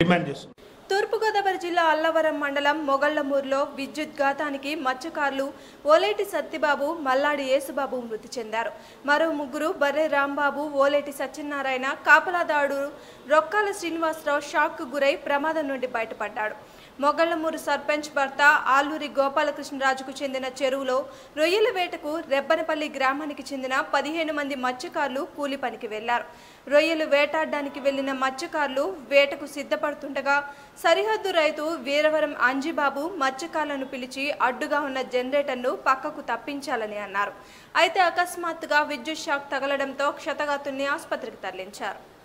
demand చేస్తున్నాం తూర్పుగోదావరి జిల్లా అల్లవరం మండలం మొగళ్లమూరులో విద్యుత్ ఘాతానికి మత్స్యకారులు ఓలేటి సత్యబాబు మల్లాడి యేసుబాబు మృతి చెందారు మరో ముగ్గురు బర్రె రాంబాబు ఓలేటి సత్యనారాయణ కాపలాదాడు రొక్కాల శ్రీనివాసరావు షాక్కు గురై ప్రమాదం నుండి బయటపడ్డాడు మొగళ్లమూరు సర్పంచ్ భర్త ఆలూరి గోపాలకృష్ణరాజుకు చెందిన చెరువులో రొయ్యల వేటకు రెబ్బనపల్లి గ్రామానికి చెందిన పదిహేను మంది మత్స్యకారులు కూలి పనికి వెళ్లారు రొయ్యలు వేటాడడానికి వెళ్లిన మత్స్యకారులు వేటకు సిద్ధపడుతుండగా సరిహద్దు రైతు వీరవరం అంజిబాబు మత్స్యకారులను పిలిచి అడ్డుగా ఉన్న జనరేటర్ను పక్కకు తప్పించాలని అన్నారు అయితే అకస్మాత్తుగా విద్యుత్ షాక్ తగలడంతో క్షతగాతుల్ని ఆసుపత్రికి తరలించారు